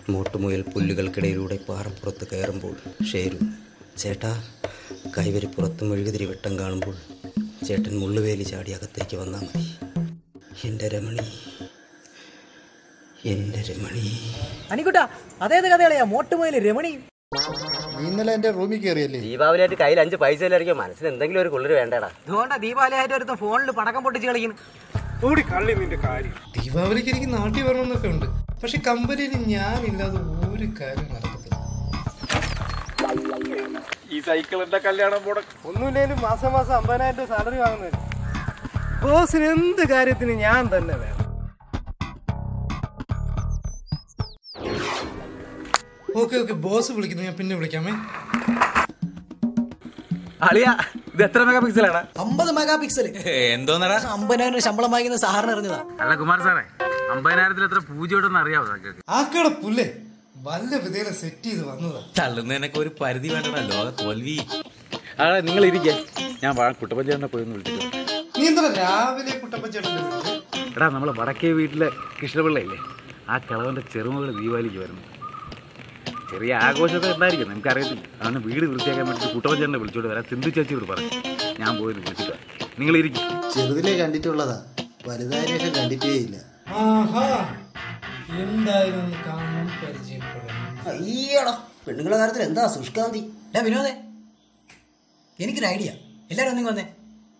മൂട്ടുമുയൽ പുല്ലുകൾക്കിടയിലൂടെ പാറപ്പുറത്ത് കയറുമ്പോൾ ഷേരു ചേട്ടാ കൈവരിപ്പുറത്ത് മെഴുകുതിരി വെട്ടം കാണുമ്പോൾ ചേട്ടൻ മുള്ളുവേലി ചാടി അകത്തേക്ക് വന്നാൽ മതി എൻ്റെ രമണി എൻ്റെ രമണി അനിക്കുട്ടാ അതേത് കഥകളെയാ മോട്ടുപോയില് രമണി നീ ഇന്നലെ എന്റെ റൂമിൽ കയറിയല്ലേ ദീപാവലിയായിട്ട് കയ്യിൽ അഞ്ച് പൈസ ഇല്ലായിരിക്കും മനസ്സിന് എന്തെങ്കിലും ഒരു കുളിര് വേണ്ടടാ അതുകൊണ്ടാ ദീപാവലിയായിട്ട് ഒരുത്ത ഫോണിൽ പടക്കം പൊട്ടിച്ച് കളിക്കുന്നു ഓടി കള്ളി നിന്റെ കാര്യം ദീപാവലിക്ക് എനിക്ക് നാട്ടിൽ വരണമെന്നൊക്കെ ഉണ്ട് പക്ഷെ കമ്പനിയിൽ ഞാനില്ലാതെ ഒരു കാര്യം നടക്കത്തില്ല ഈ സൈക്കിളിന്റെ കല്യാണം പോടെ ഒന്നുമില്ലേലും മാസം മാസം അമ്പതിനായിരം രൂപ സാലറി വാങ്ങുന്നത് ബോസിന് എന്ത് കാര്യത്തിന് ഞാൻ തന്നെ വേണം ഓക്കെ ഓക്കെ ബോസ് വിളിക്കുന്നു ഞാൻ പിന്നെ വിളിക്കാമേ അളിയ ഇത് എത്ര മെഗാ പിക്സലാണ് അമ്പത് മെഗാ പിക്സൽ എന്തോന്നടാ അമ്പതിനായിരം ശമ്പളം വാങ്ങിക്കുന്ന സാറിന് അറിഞ്ഞതാ അല്ല കുമാർ സാറേ അമ്പതിനായിരത്തിൽ എത്ര പൂജ്യം ഉണ്ടെന്ന് അറിയാവോ നിങ്ങൾക്ക് ആക്കടെ പുല്ലേ വല്ല വിധേന സെറ്റ് ചെയ്ത് വന്നതാ തള്ളുന്നതിനൊക്കെ ഒരു പരിധി വേണ്ടടാ ലോക തോൽവി അതെ നിങ്ങൾ ഇരിക്കേ ഞാൻ കുട്ടപ്പഞ്ചേട്ടനെ പോയി ഒന്ന് വിളിച്ചിട്ട് വരാം. നീ എന്താ രാവിലെ കുട്ടപ്പച്ചേട്ടൻ്റെ വീട്ടില്? എടാ നമ്മളെ വടക്കേ വീട്ടിലെ കൃഷ്ണപിള്ളയില്ലേ ആ കിളവന്റെ ചെറുമകൾ ദീപാവലിക്ക് വരുന്നു ചെറിയ ആഘോഷമൊക്കെ ഉണ്ടായിരിക്കും നമുക്കറിയത്തില്ല അവന് വീട് വൃത്തിയാക്കാൻ വേണ്ടിയിട്ട് കുട്ടപ്പഞ്ചേട്ടനെ വിളിച്ചോണ്ട് വരാം സിന്ധു ചേച്ചിയോട് പറഞ്ഞു ഞാൻ പോയി ഒന്ന് വിളിച്ചിട്ട് വരാം. നിങ്ങൾ ഇരിക്കും ചെറുതിലേ കണ്ടിട്ടുള്ളതാ വലുതായ ശേഷം കണ്ടിട്ടേ ഇല്ല ആഹാ എന്തായാലും ഒന്ന് കാണണം പരിചയപ്പെടണം അയ്യടാ പെണ്ണുങ്ങളുടെ കാര്യത്തിൽ എന്താ സുഷ്കാന്തി ഡാ വിനോദേ എനിക്കൊരു ഐഡിയ എല്ലാരും ഒന്നും വന്നേ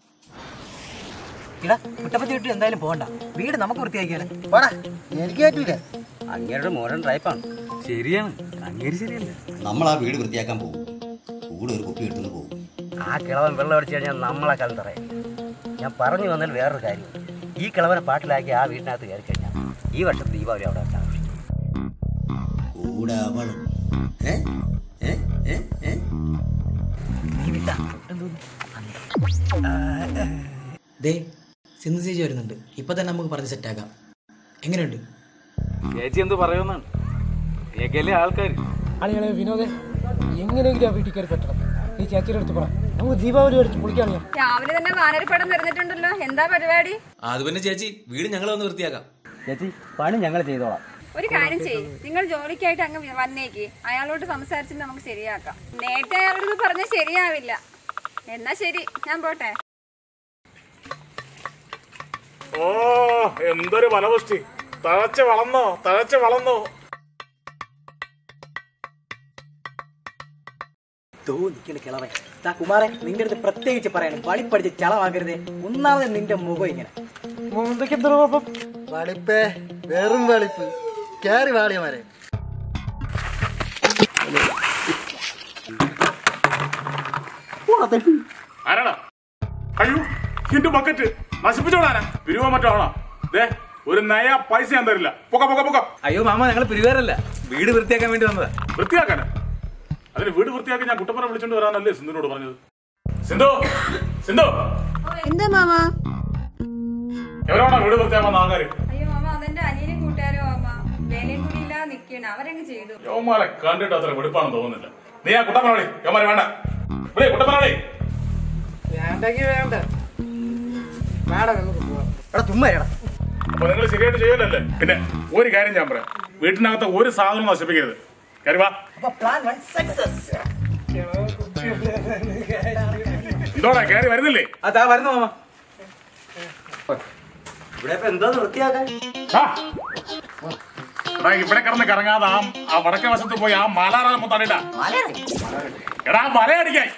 ഇടാ കുട്ടപ്പത്തി വീട്ടിൽ എന്തായാലും പോകണ്ട വീട് നമുക്ക് വൃത്തിയാക്കിയാലേ പോടാ എനിക്ക് പറ്റൂല അങ്ങേരുടെ മോഡേൺ ടൈപ്പാണ് ശരിയാണ് അങ്ങേര് ശരിയല്ലേ നമ്മൾ ആ വീട് വൃത്തിയാക്കാൻ പോകും കൂടെ ഒരു കുപ്പി എടുത്തുകൊണ്ട് പോകും ആ കിളവൻ വെള്ളം അടിച്ചു കഴിഞ്ഞാൽ നമ്മളെ കലം തറയും ഞാൻ പറഞ്ഞു വന്നാൽ വേറൊരു കാര്യം ഈ കിളവനെ പാട്ടിലാക്കി ആ വീടിനകത്ത് കയറി കഴിഞ്ഞാൽ ഈ വർഷത്തെ ദീപാവലി അവിടെ വെച്ച് ആഘോഷിക്കും കൂടെ അവളും ഏ ഏ ഏ ഏ ദേ സിന്ധു ചേച്ചി വരുന്നുണ്ട് ഇപ്പൊ തന്നെ നമുക്ക് പറഞ്ഞ് സെറ്റാക്കാം എങ്ങനെയുണ്ട് ചേച്ചി എന്ത് പറയുമെന്നാണ് കേക്കല്ലേ ആൾക്കാർ അളിയാളെ വിനോദേ എങ്ങനെയെങ്കിലും ആ വീട്ടിൽ കയറി പറ്റണം നീ ചേച്ചിയുടെ അടുത്ത് പറ നമുക്ക് ദീപാവലി അടിച്ച് പൊളിക്കാണ് ഞാൻ രാവിലെ തന്നെ വാനരപ്പടം നിറഞ്ഞിട്ടുണ്ടല്ലോ എന്താ പരിപാടി അത് പിന്നെ ചേച്ചി വീട് ഞങ്ങൾ ഒന്ന് വൃത്തിയാക്കാം ചേച്ചി പണി ഞങ്ങൾ ചെയ്തോളാം ഒരു കാര്യം ചെയ്യ് നിങ്ങൾ ജോലിക്കായിട്ട് അങ്ങ് വന്നേക്ക് അയാളോട് സംസാരിച്ചിട്ട് നമുക്ക് ശരിയാക്കാം നേരത്തെ അയാളോട് ഇത് പറഞ്ഞാൽ ശരിയാവില്ല എന്നാ ശരി ഞാൻ പോട്ടെ ഓ എന്തൊരു ഫലപുഷ്ടി തഴച്ച് വളർന്നോ തഴച്ച് വളർന്നോ തോ നിൽക്കുന്ന കിളവൻ താ കുമാരൻ നിന്റെ അടുത്ത് പ്രത്യേകിച്ച് പറയണം വളിപ്പടിച്ച് ചളവാക്കരുതേ ഒന്നാമത് നിന്റെ മുഖം ഇങ്ങനെ എന്തൊക്കെ എത്ര കുഴപ്പം വളിപ്പേ വെറും വളിപ്പ് കേറി വാളിയമാരെ ആരാടാ അയ്യോ എന്റെ ബക്കറ്റ് നശിപ്പിച്ചോടാനാ പിരിവോ മറ്റോ ആണോ ദേ ഒരു നയ പൈസ ഞാൻ തരില്ല പൊക്ക പൊക്ക പൊക്ക അയ്യോ മാമ ഞങ്ങൾ പിരിവേറല്ല വീട് വൃത്തിയാക്കാൻ വേണ്ടി വന്നതാ വൃത്തിയാക്കാനാ അതിന് വീട് വൃത്തിയാക്കി ഞാൻ കുട്ടപ്പന വിളിച്ചോണ്ട് വരാനല്ലേ സിന്ധുനോട് പറഞ്ഞത് സിന്ധു സിന്ധു എന്താ മാമ എവരാണോ വീട് വൃത്തിയാക്കുന്ന ആൾക്കാര് അയ്യോ മാമ അതെന്റെ അനിയനും കൂട്ടുകാരും മാമ വേലയും കൂടി ഇല്ലാതെ നിൽക്കണ അവരങ്ങ് ചെയ്തു യോമാരെ കണ്ടിട്ട് അത്ര വെടുപ്പാണെന്ന് തോന്നുന്നില്ല നീ ആ കുട്ടപ്പന വിളി യോമാരെ വേണ്ട വിളി കുട്ടപ്പന വിളി വേണ്ടെങ്കിൽ വേണ്ട വേണം നമുക്ക് പോവാം എടാ ചുമ്മാ എടാ അപ്പൊ നിങ്ങൾ ശരിയായിട്ട് ചെയ്യലല്ലേ പിന്നെ ഒരു കാര്യം ഞാൻ പറയാം വീട്ടിനകത്ത് ഒരു സാധനം നശിപ്പിക്കരുത് കരുവാ അപ്പൊ പ്ലാൻ വൺ സക്സസ് എന്തോടാ കയറി വരുന്നില്ലേ അതാ വരുന്നു മാമ ഇവിടെ ഇപ്പൊ എന്തോ വൃത്തിയാക്കാൻ ആ. എടാ ഇവിടെ കിടന്ന് കറങ്ങാതെ ആ ആ വടക്കേ വശത്ത് പോയി ആ മലാറ മൊത്തടില്ല എടാ ആ മലയടിക്കായി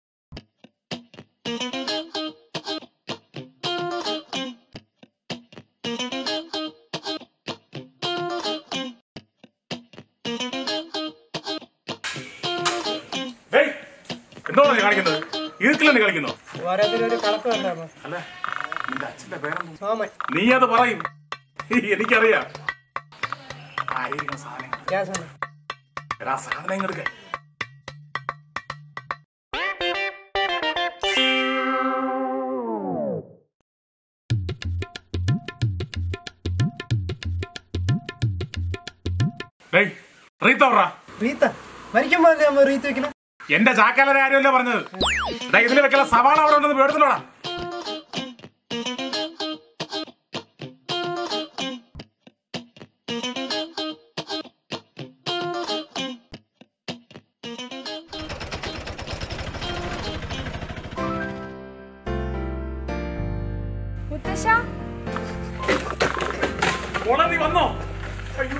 ഡേയ്, എന്തോടാ നീ കാണിക്കുന്നത് ഈർക്കിലാണ് കളിക്കുന്നു ഓരോരുത്തരും കണക്ക് വരണം അല്ല നിന്റെ അച്ഛന്റെ പേരെന്താ സോമൻ നീ അത് പറയും എനിക്കറിയാം ആയിരിക്കും സാധനം ഞാൻ സോമൻ എടാ സാധനം എടുക്ക റീത്ത പറ റീത്ത മരിക്കുമ്പോ അമ്മ റീത്ത് വെക്കണ എന്റെ ചാക്കാലരെ ആരുമല്ല പറഞ്ഞത് എടാ ഇതിൽ വെക്കല സവാള അവിടെ ഉണ്ടെന്ന് പേടുന്നോടാ മുത്തശ്ശ മോളെ നീ വന്നോ അയ്യോ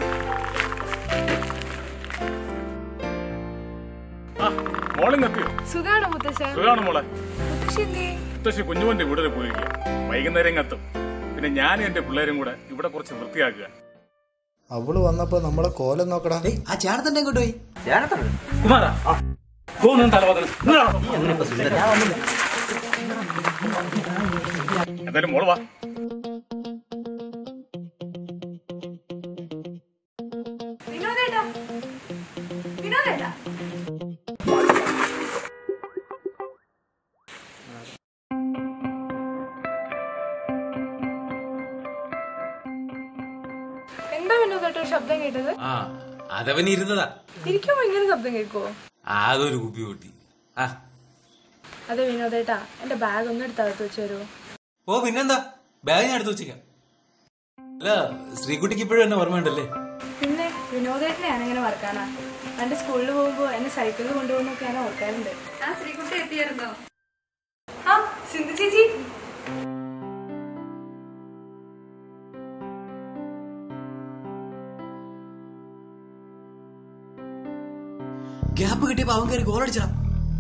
ആ മോളിങ്ങെത്തിയോ സുഖാണോ മുത്തശ്ശ സുഖാണ് മോളെ മുത്തശ്ശി എന്തേ മുത്തശ്ശി കുഞ്ഞുമോന്റെ വീട് വരെ പോയിരിക്കുക വൈകുന്നേരം ഇങ്ങെത്തും പിന്നെ ഞാനും എന്റെ പിള്ളേരും കൂടെ ഇവിടെ കുറച്ച് വൃത്തിയാക്കുക അവള് വന്നപ്പോ നമ്മളെ കോലം നോക്കടാ ആ ചേട്ടത്തന്നെ ഇങ്ങോട്ട് പോയി കുമാരാ തോന്നുന്നു തലവേദന എന്തായാലും മോള് വാ വിനോദേട്ടാ വിനോദേട്ടാ എന്താ വിനോദേട്ടാ ശബ്ദം കേട്ടത് ആ അതവൻ ഇരുന്നതാ ഇരിക്കുമ്പോ ഇങ്ങനെ ശബ്ദം കേൾക്കുവോ അതൊരു കുപ്പി പൊട്ടി ആ അതെ വിനോദേട്ടാ എന്റെ ബാഗ് ഒന്ന് എടുത്തകത്ത് വെച്ച് തരുമോ ഓ പിന്നെന്താ ബാഗ് ഞാൻ എടുത്ത് വെച്ചേക്കാം അല്ല ശ്രീകുട്ടിക്ക് ഇപ്പോഴും എന്നെ ഓർമ്മയുണ്ടല്ലേ പിന്നെ വിനോദേട്ടനെ ഞാനിങ്ങനെ മറക്കാനാ എന്റെ സ്കൂളിൽ പോകുമ്പോ എന്നെ സൈക്കിളിൽ കൊണ്ടുപോകുന്നൊക്കെ ഞാൻ ഓർക്കാറുണ്ട് ആ ശ്രീകുട്ടി എത്തിയായിരുന്നോ ആ സിന്ധു ചേച്ചി ഗ്യാപ്പ് കിട്ടിയപ്പോ അവൻ കയറി ഗോൾ അടിച്ചാ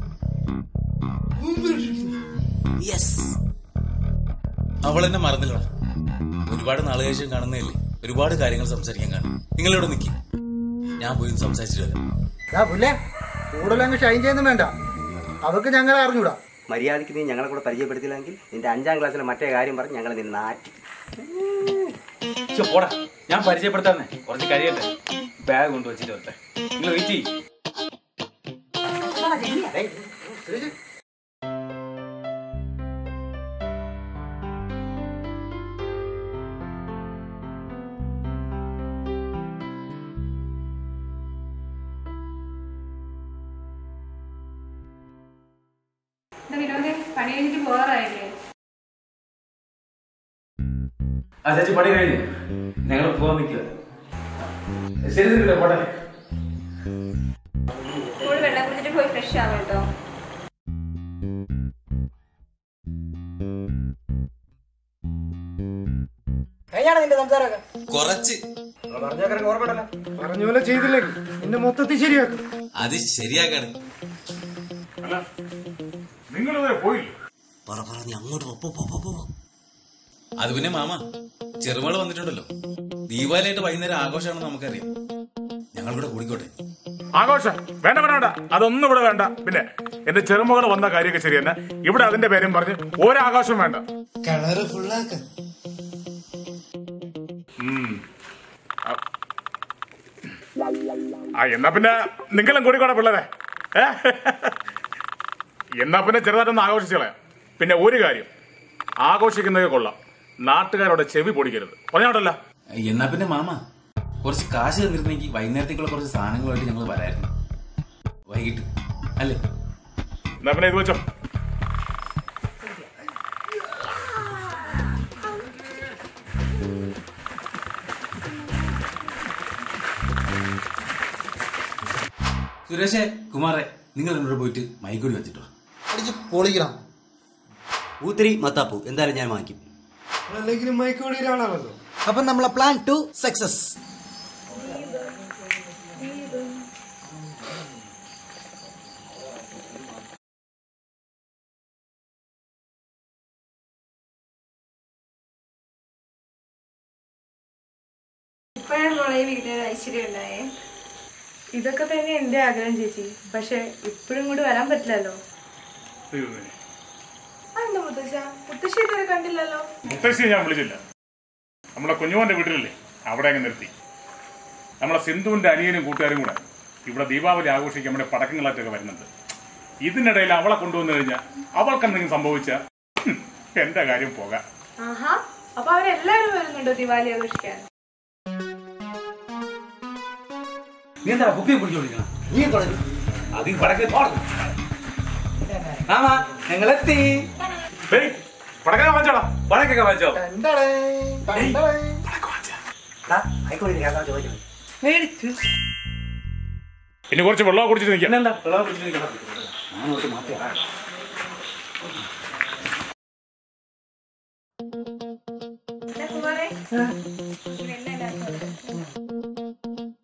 യെസ് അവൾ എന്നെ മറന്നില്ലടാ ഒരുപാട് നാള് ശേഷം കാണുന്നതല്ലേ ഒരുപാട് കാര്യങ്ങൾ സംസാരിക്കാൻ കാണും നിങ്ങളിവിടെ നിൽക്കി ഞാൻ പോയി ഒന്ന് സംസാരിച്ചിട്ട് വരാം പുല്ലേ കൂടുതലങ്ങ് ഷൈൻ ചെയ്യുന്നു വേണ്ട അവക്ക് ഞങ്ങളെ അറിഞ്ഞൂടാ മര്യാദയ്ക്ക് നീ ഞങ്ങളെ കൂടെ പരിചയപ്പെടുത്തില്ലെങ്കിൽ നിന്റെ അഞ്ചാം ക്ലാസ്സിലെ മറ്റേ കാര്യം പറഞ്ഞ് ഞങ്ങൾ നിന്നെ നാറ്റി ചോ, പോടാ ഞാൻ പരിചയപ്പെടുത്താന്നേ കുറച്ച് കഴിയട്ടെ ബാഗ് കൊണ്ട് വെച്ചിട്ട് വരട്ടെ നിങ്ങൾ വെയിറ്റ് ചെയ്യും വിനോദേ പണി കഴിഞ്ഞിട്ട് പോകാറായില്ലേ ആ ചേച്ചി പണി കഴിഞ്ഞു ഞങ്ങൾ പോകാൻ നിൽക്കുക ശരി ശരി പോട്ടെ സ്കൂളിൽ വെള്ളം കുടിച്ചിട്ട് പോയി ഫ്രഷ് ആവാം കേട്ടോ കഴിഞ്ഞാണ് നിന്റെ സംസാരമൊക്കെ കുറച്ച് പറഞ്ഞ പോലെ ചെയ്തില്ലെങ്കിൽ നിന്നെ മൊത്തത്തിൽ ശരിയാക്കും അത് ശരിയാക്കാണ് അല്ല നിങ്ങളിതുവരെ പോയില്ലേ പറ പറ നീ അങ്ങോട്ട് പോ, പോ, പോ, പോ, പോ. അത് പിന്നെ മാമ ചെറുമകള് വന്നിട്ടുണ്ടല്ലോ ദീപാവലിയായിട്ട് വൈകുന്നേരം ആഘോഷമാണെന്ന് നമുക്കറിയാം ഞങ്ങൾ കൂടെ കൂടിക്കോട്ടെ ആഘോഷം വേണ്ട വേണ്ട വേണ്ട അതൊന്നും ഇവിടെ വേണ്ട പിന്നെ എന്റെ ചെറുമകൾ വന്ന കാര്യമൊക്കെ ശരി തന്നെ ഇവിടെ അതിന്റെ പേരും പറഞ്ഞ് ഒരാഘോഷം വേണ്ട കളറ് ഫുള്ളാക്ക ഉം. ആ. ആ എന്നാ പിന്നെ നിങ്ങളും കൂടിക്കോടെ പിള്ളേരെ ഏ? എന്നാ പിന്നെ ചെറുതായിട്ടൊന്ന് ആഘോഷിച്ചു കളയാം പിന്നെ ഒരു കാര്യം ആഘോഷിക്കുന്നത് കൊള്ളാം നാട്ടുകാരോട് ചെവി പൊടിക്കരുത് പറഞ്ഞോട്ടല്ല എന്നാ പിന്നെ മാമ കുറച്ച് കാശ് തന്നിരുന്നെങ്കിൽ വൈകുന്നേരത്തേക്കുള്ള കുറച്ച് സാധനങ്ങളുമായിട്ട് ഞങ്ങൾ വരായിരുന്നു വൈകിട്ട് അല്ലേ എന്നാ പിന്നെ ഇത് വെച്ചോ സുരേഷേ കുമാറെ നിങ്ങൾ എന്നോട് പോയിട്ട് മൈക്കൂടി വെച്ചിട്ടോ അടിച്ച് പൊളിക്കണം ഊത്തിരി മത്താപ്പു എന്തായാലും ഞാൻ വാങ്ങിക്കും അല്ലെങ്കിലും മയക്കുകൂടി ഒരാളാണല്ലോ അപ്പൊ നമ്മളെ പ്ലാൻ ടു സക്സസ് ഇപ്പോഴാണ് മോളെ ഈ വീട്ടിൽ ഐശ്വര്യം ഉണ്ടായേ ഇതൊക്കെ തന്നെ എന്റെ ആഗ്രഹം ചേച്ചി പക്ഷെ ഇപ്പോഴും കൂടി വരാൻ പറ്റില്ലല്ലോ അതെന്താ മുത്തശ്ശ മുത്തശ്ശി ഇതുവരെ കണ്ടില്ലല്ലോ മുത്തശ്ശിയെ ഞാൻ വിളിച്ചില്ല നമ്മളെ കുഞ്ഞുമോന്റെ വീട്ടിലല്ലേ അവിടെ അങ്ങ് നിർത്തി നമ്മളെ സിന്ധുവിന്റെ അനിയനും കൂട്ടുകാരും കൂടെ ഇവിടെ ദീപാവലി ആഘോഷിക്കാൻ നമ്മുടെ പടക്കങ്ങളായിട്ടൊക്കെ വരുന്നുണ്ട് ഇതിനിടയിൽ അവളെ കൊണ്ടുവന്നു കഴിഞ്ഞാൽ അവൾക്ക് എന്തെങ്കിലും സംഭവിച്ച എന്റെ കാര്യം പോകാം ആഹാ അപ്പൊ അവരെല്ലാരും വരുന്നുണ്ടോ ദിവാലി ആഘോഷിക്കാൻ നീ എന്താ കുപ്പിയെ പിടിച്ചോണ്ടിരിക്കണം നീ തുടങ്ങി അത് ഈ വടക്കേ തോടണം ആമാ ഞങ്ങളെത്തി ഏയ്, പടക്കം വാങ്ങിച്ചോടാ വടക്കൊക്കെ വാങ്ങിച്ചോ മേടിച്ചു ഇനി കുറച്ച് വെള്ളം കുടിച്ചിട്ട് നിൽക്കാം പിന്നെന്താ വെള്ളം കുടിച്ചിട്ട് നിൽക്കണം. ഞാനോട്ട് മാറ്റാ പിന്നെ എന്നെ എല്ലാവർക്കും അറിയാം.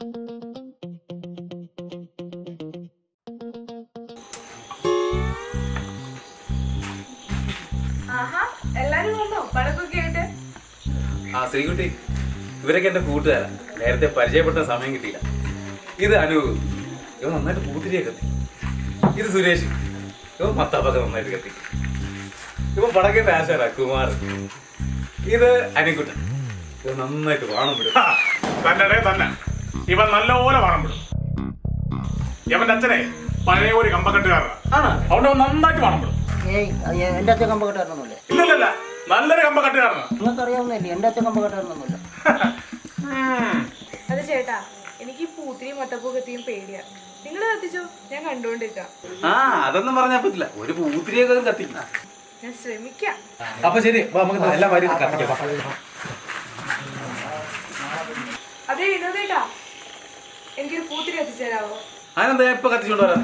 ആഹാ എല്ലാരും വന്നോ പടക്കൊക്കെ ആയിട്ട് ആ ശ്രീകുട്ടി ഇവരൊക്കെ എന്റെ കൂട്ടുകാരാ നേരത്തെ പരിചയപ്പെട്ട സമയം കിട്ടിയില്ല ഇത് അനൂപ് ഇവ നന്നായിട്ട് പൂത്തിരിയെ കത്തി ഇത് സുരേഷ് ഇവ മത്താപ്പൊക്കെ നന്നായിട്ട് കത്തി ഇവ പടക്കേണ്ട ആശാര കുമാർ ഇത് അനിക്കുട്ടൻ ഇവ നന്നായിട്ട് വാണം വിടും ഹാ, തന്നെ തന്നെ ഇവൻ നല്ലപോലെ വണം വിടും ഇവന്റെ അച്ഛനെ പഴയ ഒരു കമ്പക്കെട്ടുകാരനാണ് അതുകൊണ്ട് അവൻ നന്നായിട്ട് വണം വിടും ഏയ് അത് എന്റെ അച്ഛൻ കമ്പ കെട്ടായിരുന്നൊന്നുമില്ല ഇല്ലല്ല നല്ലൊരു കമ്പക്കെട്ടുകാരനാണ് നിങ്ങൾക്ക് അറിയാവുന്നതല്ലേ എന്റെ അച്ഛൻ കമ്പ കെട്ടായിരുന്നൊന്നുമില്ല അത് ചേട്ടാ എനിക്ക് ഈ പൂത്തിരിയും മത്തപ്പൂക്കത്തിയും പേടിയാ നിങ്ങൾ കത്തിച്ചോ ഞാൻ കണ്ടോണ്ടിരിക്കാം ആ അതൊന്നും പറഞ്ഞാൽ പറ്റില്ല ഒരു പൂത്തിരിയൊക്കെ കത്തിക്കും ഞാൻ ശ്രമിക്കാം അപ്പൊ ശരി വാ, നമുക്ക് എല്ലാ കാര്യം കത്തിക്കാം വാ. അതെ വിനോദേട്ടാ എനിക്കൊരു പൂത്തിരി കത്തിച്ചു തരാമോ അതിനെന്താ ഞാൻ ഇപ്പൊ കത്തിച്ചോണ്ട് വരാം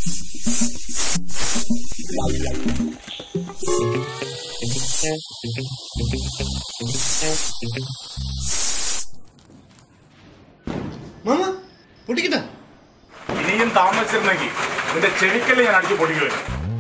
മാമ പൊട്ടിക്കട്ടെ ഇനിയും താമസിച്ചിരുന്നെങ്കിൽ നിന്റെ ചെവിക്കല് ഞാൻ അടിച്ചു പൊടിക്കുമായിരുന്നു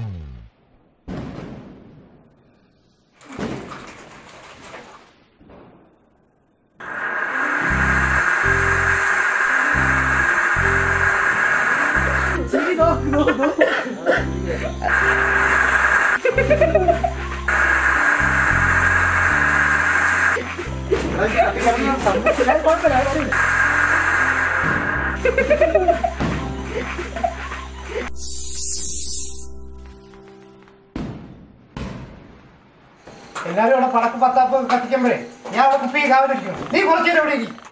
എല്ലാരും അവിടെ പടക്ക് പത്താപ്പ് കത്തിക്കുമ്പോഴേ ഞാൻ അവിടെ കുപ്പി കാവലിരിക്കണം നീ കുറച്ചു നേരം ഇവിടെ ഇരിക്കും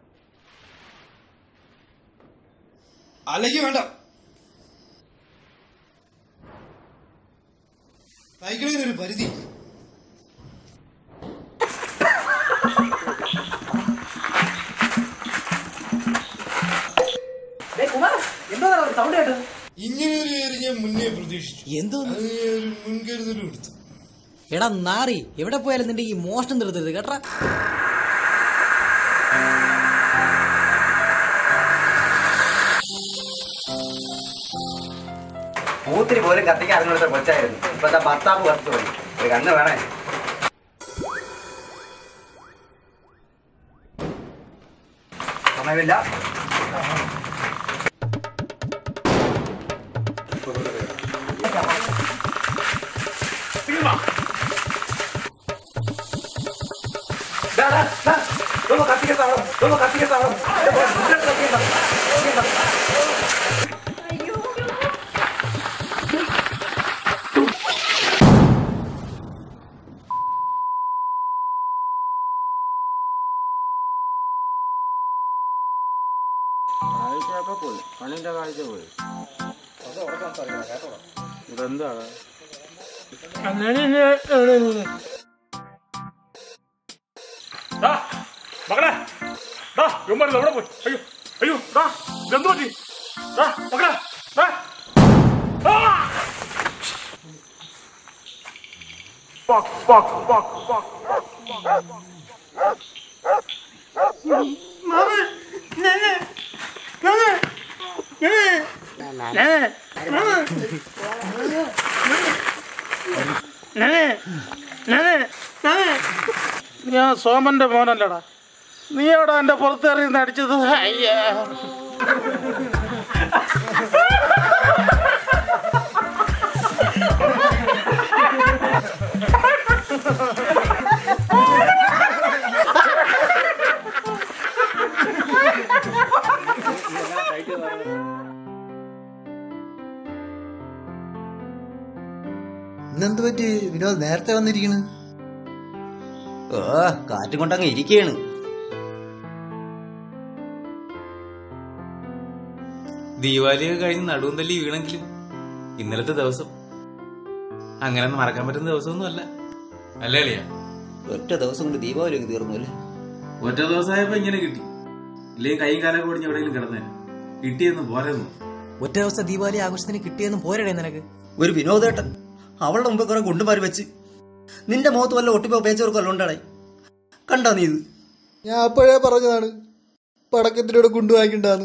അല്ലെങ്കിൽ വേണ്ട സൈക്കിളിനൊരു പരിധി എന്തോ സൗണ്ട് കേട്ടത് ഇങ്ങനെ ഒരു കാര്യം ഞാൻ മുന്നേ പ്രതീക്ഷിച്ചു എന്തോ അത് ഞാൻ ഒരു മുൻകരുതലും എടുത്തു എടാ നാറി എവിടെ പോയാലും നിന്റെ ഈ മോഷണം നിർത്തരുത് കേട്ടാ പൂത്തിരി പോലും കത്തിക്കാൻ അറിഞ്ഞെടുത്ത കൊച്ചായിരുന്നു ഇപ്പൊ ഭർത്താവ് കത്തിച്ചു പോയി ഒരു കണ്ണ് വേണേ സമയമില്ല ദാ, മകളെ ദാ ഇവന്മാരിത് എവിടെ പോയി അയ്യോ അയ്യോ ദാ ഇതെന്ത് പറ്റി ദാ മകളെ ദാ ആ! Fuck, fuck, fuck, fuck, fuck, fuck. ഞാൻ സോമന്റെ മോനല്ലടാ നീ എവിടെ എന്റെ പുറത്തെറിയുന്ന അടിച്ചത് അയ്യാ ഇന്നെന്ത് പറ്റി വിനോദ് നേരത്തെ വന്നിരിക്കണ് ഓ കാറ്റും കൊണ്ടങ്ങ് ഇരിക്കുകയാണ് ദീപാവലിയൊക്കെ കഴിഞ്ഞ് നടുവും തല്ലി വീണെങ്കിലും ഇന്നലത്തെ ദിവസം അങ്ങനെ ഒന്നും മറക്കാൻ പറ്റുന്ന ദിവസമൊന്നും അല്ല അല്ലേ അളിയ ഒറ്റ ദിവസം കൊണ്ട് ദീപാവലി അങ്ങ് തീർന്നു അല്ലേ ഒറ്റ ദിവസമായപ്പോ ഇങ്ങനെ കിട്ടി ഇല്ലെങ്കിൽ കൈയും കാലൊക്കെ ഓടിഞ്ഞ് എവിടെയെങ്കിലും കിടന്നേനെ കിട്ടിയെന്ന് പോരെന്നു ഒറ്റ ദിവസം ദീപാവലി ആഘോഷത്തിന് കിട്ടിയെന്ന് പോരടേ നിനക്ക് ഒരു വിനോദേട്ടൻ അവളുടെ മുമ്പ് കുറെ ഗുണ്ടുമാരി വെച്ച് നിന്റെ മുഖത്ത് വല്ല ഒട്ടിപ്പോ പേച്ചവർക്ക് വല്ല ഉണ്ടാടേ കണ്ടോ നീ ഇത് ഞാൻ അപ്പോഴേ പറഞ്ഞതാണ് പടക്കത്തിലൂടെ ഗുണ്ട് വാങ്ങിണ്ടാന്ന്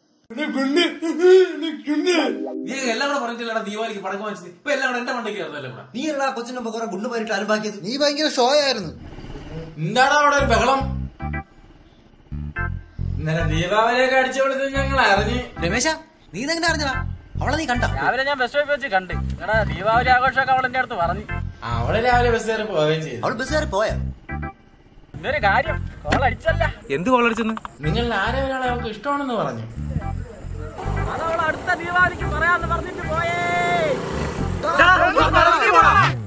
നീ എല്ലാം കൂടെ പറഞ്ഞിട്ടില്ലടാ ദീപാവലിക്ക് പടക്കം വാങ്ങിച്ചത് ഇപ്പൊ എല്ലാം കൂടെ എന്റെ മണ്ടയ്ക്ക് കയറുന്നല്ലേ കൂടെ നീ എല്ലാ കൊച്ചിന്റെ മുമ്പ് കുറെ ഗുണ്ട് മാറിയിട്ട് അലമ്പാക്കിയത് നീ ഭയങ്കര ഷോ ആയിരുന്നു എന്താടാ അവിടെ ഒരു ബഹളം ഇന്നലെ ദീപാവലിയൊക്കെ അടിച്ചു കൊടുത്ത് ഞങ്ങൾ അറിഞ്ഞ് രമേശ നീ ഇതെങ്ങനെ അറിഞ്ഞടാ അവളെ നീ കണ്ട രാവിലെ ഞാൻ ബസ് സ്റ്റോപ്പിൽ വെച്ച് കണ്ട് നിങ്ങളുടെ ദീപാവലി ആഘോഷമൊക്കെ അവൾ എന്റെ അടുത്ത് പറഞ്ഞു അവള് രാവിലെ ബസ് കയറി പോവുകയും ചെയ്തു അവൾ ബസ് കയറി പോയാ ഇതൊരു കാര്യം കോൾ അടിച്ചല്ല എന്ത് കോളടിച്ചെന്ന് നിങ്ങളിൽ ആരെ ഒരാളെ അവൾക്ക് ഇഷ്ടമാണെന്ന് പറഞ്ഞു അതവൾ അടുത്ത ദീപാവലിക്ക് പറയാന്ന് പറഞ്ഞിട്ട് പോയേ